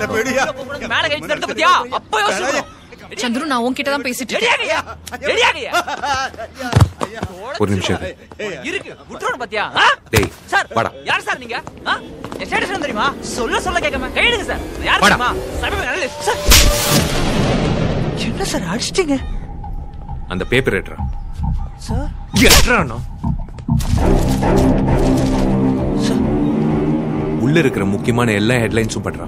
மேல கை தட்டு பத்தியா அப்ப யோசிக்கணும் சந்துரு நான் உன்கிட்ட தான் பேசிட்டு இருக்கேன். ரெடியாகயா ரெடியாகயா ஒரு நிமிஷம் இரு. இருக்கு விட்டுறோம் பாத்தியா ஆ? டேய் சார் வாடா யார் சார் நீங்க ஆ? என் ஸ்டேட்டஸ் தெரியுமா சொல்ல சொல்ல கேட்காம கையிடுங்க சார் யார் வாடா. தெரியுமா சமீப நல்ல சார் என்ன சார் அடிச்சிட்டீங்க அந்த பேப்பர் எடுறா சார் எட்றானோ உள்ள இருக்கிற முக்கியமான எல்லா ஹெட்லைன்ஸும் பண்றான்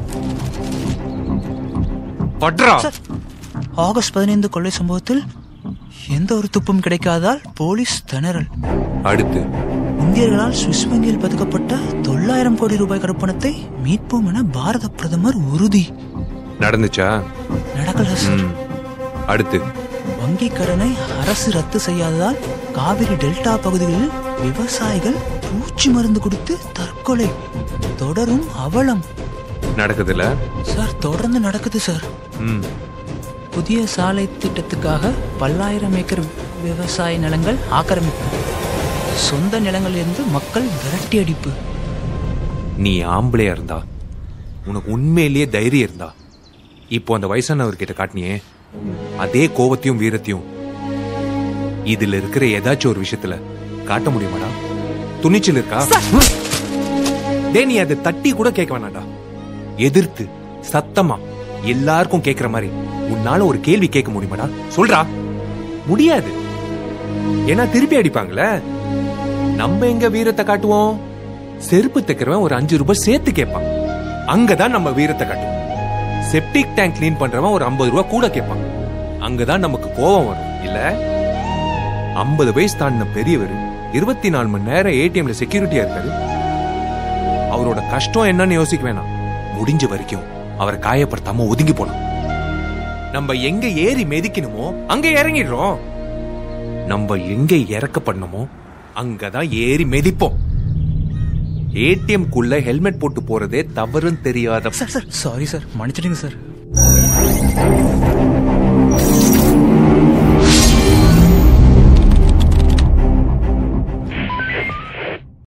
பட்றா ஆகஸ்ட் பதினைந்து கொள்ளை சம்பவத்தில் எந்த ஒரு துப்பும் கிடைக்காதால் போலீஸ் திணறல் அடுத்து இந்தியர்களால் சுவிஸ் வங்கியில் பதுக்கப்பட்ட தொள்ளாயிரம் கோடி ரூபாய் கருப்பணத்தை மீட்போம் என பாரத பிரதமர் உறுதி நடந்துச்சா நடக்கல சார் ம். அடுத்து வங்கி கடனை அரசு ரத்து செய்யாததால் காவிரி டெல்டா பகுதிகளில் விவசாயிகள் பூச்சி மருந்து கொடுத்து தற்கொலை தொடரும் அவலம் நடக்குதுல சார் தொடர்ந்து நடக்குது சார் ம் புதிய சாலை திட்டத்துக்காக பல்லாயிரம் ஏக்கர் விவசாய நிலங்கள் ஆக்கிரமிப்பு சொந்த நிலங்களிலிருந்து மக்கள் விரட்டி அடிப்பு நீ ஆம்பளையா இருந்தா உனக்கு உண்மையிலேயே தைரியம் இருந்தா இப்போ அந்த வயசானவர்கிட்ட காட்டினியே அதே கோவத்தையும் வீரத்தையும் இதுல இருக்கிற ஏதாச்சும் ஒரு விஷயத்துல காட்ட முடியுமாடா துணிச்சல் இருக்கா டேய் நீ அதை தட்டி கூட கேட்க வேணாம்டா எதிர்த்து சத்தமா எல்லாருக்கும் கேக்குற மாதிரி உன்னால ஒரு கேள்வி கேட்க முடியுமாடா சொல்றா முடியாது ஏன்னா திருப்பி அடிப்பாங்களே நம்ம எங்க வீரத்தை காட்டுவோம் செருப்பு தைக்கிறவன் ஒரு அஞ்சு ரூபாய் சேர்த்து கேட்பான் அங்கதான் நம்ம வீரத்தை காட்டுவோம் செப்டிக் டேங்க் க்ளீன் பண்றவன் ஒரு ஐம்பது ரூபாய் கூட கேட்பான் அங்கதான் நமக்கு கோபம் வரும் இல்ல ஐம்பது வயசு தாண்டின பெரியவர் இருபத்தி நாலு மணி நேரம் ஏடிஎம்ல செக்யூரிட்டியா இருக்காரு அவரோட கஷ்டம் என்னன்னு யோசிக்க வேணாம் முடிஞ்ச வரைக்கும் அவரை காயப்படுத்தாம ஒதுங்கி போலாம் நம்ம எங்க ஏறி மிதிக்கணுமோ அங்க இறங்கிடுறோம் நம்ம எங்க இறக்கப்படணுமோ அங்கதான் ஏறி மிதிப்போம் ஏடிஎம் குள்ள ஹெல்மெட் போட்டு போறதே தவறுன்னு தெரியாத சார் சார் சாரி சார் மன்னிச்சிடுங்க சார்